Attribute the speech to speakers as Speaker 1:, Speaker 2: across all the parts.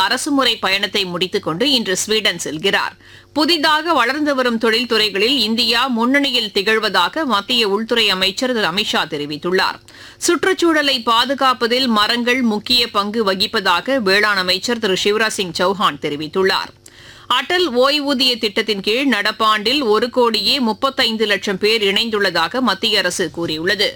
Speaker 1: அரசுமுறை பயணத்தை முடித்துக் கொண்டு இன்று ஸ்வீடன் செல்கிறார் புதிதாக வளர்ந்து வரும் தொழில்துறைகளில் இந்தியா முன்னணியில் திகழ்வதாக மத்திய உள்துறை அமைச்சர் திரு அமித்ஷா தெரிவித்துள்ளார் சுற்றுச்சூழலை பாதுகாப்பதில் மரங்கள் முக்கிய பங்கு வகிப்பதாக வேளாண் அமைச்சர் திரு சிவராஜ் சிங் சௌஹான் தெரிவித்துள்ளார் அடல் ஓய்வூதிய திட்டத்தின் கீழ் நடப்பாண்டில் ஒரு கோடியே முப்பத்தைந்து லட்சம் பேர் இணைந்துள்ளதாக மத்திய அரசு கூறியுள்ளது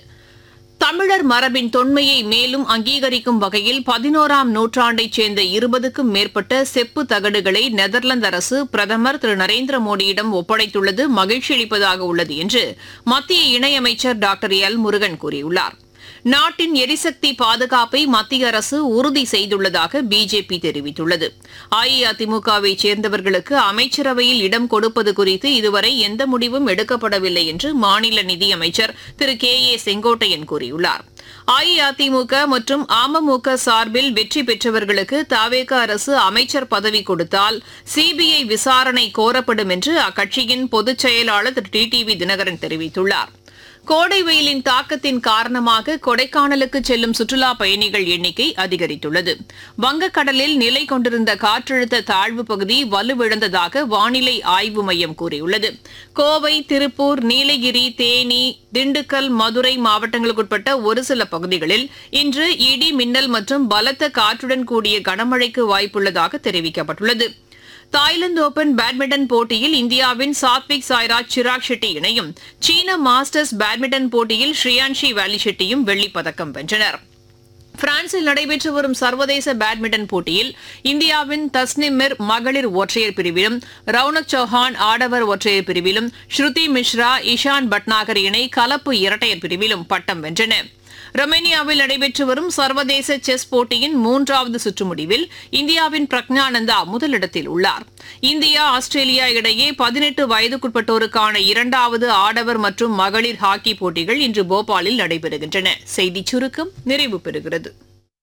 Speaker 1: தமிழர் மரபின் தொன்மையை மேலும் அங்கீகரிக்கும் வகையில் பதினோராம் நூற்றாண்டைச் சேர்ந்த இருபதுக்கும் மேற்பட்ட செப்பு தகடுகளை நெதர்லாந்து அரசு பிரதமர் திரு நரேந்திர மோடியிடம் ஒப்படைத்துள்ளது மகிழ்ச்சியளிப்பதாக உள்ளது என்று மத்திய இணையமைச்சர் டாக்டர் எல் முருகன் கூறியுள்ளார் நாட்டின் எரிசக்தி பாதுகாப்பை மத்திய அரசு உறுதி செய்துள்ளதாக பிஜேபி தெரிவித்துள்ளது அஇஅதிமுகவை சேர்ந்தவர்களுக்கு அமைச்சரவையில் இடம் கொடுப்பது குறித்து இதுவரை எந்த முடிவும் எடுக்கப்படவில்லை என்று மாநில நிதியமைச்சர் திரு கே ஏ செங்கோட்டையன் கூறியுள்ளார் அஇஅதிமுக மற்றும் அமமுக சார்பில் வெற்றி பெற்றவர்களுக்கு தவேக அரசு அமைச்சர் பதவி கொடுத்தால் சிபிஐ விசாரணை கோரப்படும் என்று அக்கட்சியின் பொதுச் செயலாளர் திரு டி டிவி தினகரன் தெரிவித்துள்ளார் கோடை வெயிலின் தாக்கத்தின் காரணமாக கொடைக்கானலுக்கு செல்லும் சுற்றுலா பயணிகள் எண்ணிக்கை அதிகரித்துள்ளது வங்கக்கடலில் நிலை கொண்டிருந்த காற்றழுத்த தாழ்வு பகுதி வலுவிழந்ததாக வானிலை ஆய்வு மையம் கூறியுள்ளது கோவை திருப்பூர் நீலகிரி தேனி திண்டுக்கல் மதுரை மாவட்டங்களுக்குட்பட்ட ஒரு சில பகுதிகளில் இன்று இடி மின்னல் மற்றும் பலத்த காற்றுடன் கூடிய கனமழைக்கு வாய்ப்புள்ளதாக தெரிவிக்கப்பட்டுள்ளது தாய்லாந்து ஓபன் பேட்மிண்டன் போட்டியில் இந்தியாவின் சாத்விக் சாய்ராஜ் சிராக் ஷெட்டி இணையும் சீன மாஸ்டர்ஸ் பேட்மிண்டன் போட்டியில் ஸ்ரீயான்ஷி வேலி ஷெட்டியும் வெள்ளிப் பதக்கம் வென்றனர் பிரான்சில் நடைபெற்று வரும் சர்வதேச பேட்மிண்டன் போட்டியில் இந்தியாவின் தஸ்னிமிர் மகளிர் ஒற்றையர் பிரிவிலும் ரவுனக் சௌஹான் ஆடவர் ஒற்றையர் பிரிவிலும் ஸ்ருதி மிஸ்ரா இஷான் பட்நாகர் இணை கலப்பு இரட்டையர் பிரிவிலும் பட்டம் வென்றன ரொமேனியாவில் நடைபெற்று வரும் சர்வதேச செஸ் போட்டியின் மூன்றாவது சுற்று முடிவில் இந்தியாவின் பிரக்ஞானந்தா முதலிடத்தில் உள்ளார் இந்தியா ஆஸ்திரேலியா இடையே பதினெட்டு வயதுக்குட்பட்டோருக்கான இரண்டாவது ஆடவர் மற்றும் மகளிர் ஹாக்கி போட்டிகள் இன்று போபாலில் நடைபெறுகின்றன செய்திச் சுருக்கம் நிறைவு பெறுகிறது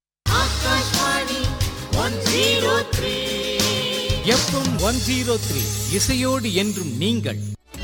Speaker 2: எஃப்எம் ஒன் ஜீரோ த்ரீ இசையோடு என்றும் நீங்கள்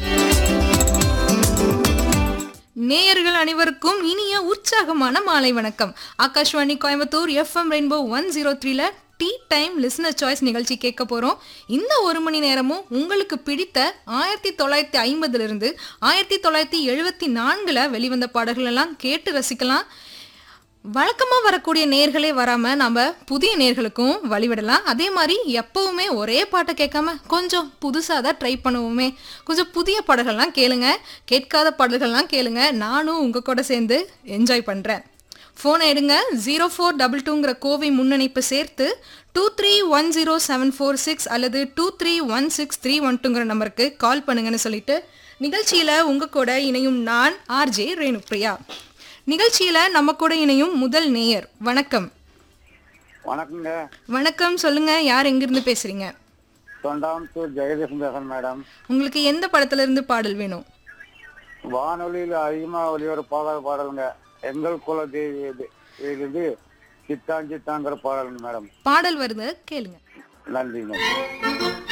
Speaker 3: நேயர்கள் அனைவருக்கும் இனிய உற்சாகமான மாலை வணக்கம் Akashvani Coimbatore FM rainbow one zero த்ரீல டீ டைம் லிசனர் சாய்ஸ் நிகழ்ச்சி கேட்க போகிறோம் இந்த ஒரு மணி நேரமும் உங்களுக்கு பிடித்த ஆயிரத்தி தொள்ளாயிரத்தி ஐம்பதுலேருந்து ஆயிரத்தி தொள்ளாயிரத்தி எழுபத்தி நான்கில் வெளிவந்த பாடல்கள் எல்லாம் கேட்டு ரசிக்கலாம் வழக்கமாக வரக்கூடிய நேர்களே வராமல் நம்ம புதிய நேர்களுக்கும் வழிவிடலாம் அதே மாதிரி எப்பவுமே ஒரே பாட்டை கேட்காம கொஞ்சம் புதுசாக தான் ட்ரை பண்ணுவோமே கொஞ்சம் புதிய பாடல்கள்லாம் கேளுங்க கேட்காத பாடல்கள்லாம் கேளுங்க நானும் உங்கள் கூட சேர்ந்து என்ஜாய் பண்ணுறேன் ஃபோனை எடுங்க ஜீரோ ஃபோர் டபுள் டூங்கிற கோவை முன்னணிப்பு சேர்த்து two three one zero seven four six அல்லது two three one six three one டூங்கிற நம்பருக்கு கால் பண்ணுங்கன்னு சொல்லிட்டு நிகழ்ச்சியில் உங்கள் கூட இணையும் நான் ஆர்ஜே ரேணுப்ரியா நிகழ்ச்சியில நம்ம கூட இணையும் முதல் நேயர் வணக்கம்
Speaker 4: வணக்கங்க
Speaker 3: வணக்கம் சொல்லுங்க யார் எங்கிருந்து பேசுறீங்க
Speaker 4: தொண்டாமுத்தூர் ஜெகதீசன் பேசுறேன் மேடம்
Speaker 3: உங்களுக்கு எந்த படத்துல இருந்து பாடல் வேணும்
Speaker 4: வானொலியில் அதிகமாக ஒளிபரப்பாக பாடலுங்க எங்கள் குல தேவி இது சித்தான் சித்தாங்கிற பாடலுங்க மேடம்
Speaker 3: பாடல் வருது கேளுங்க
Speaker 4: நன்றிங்க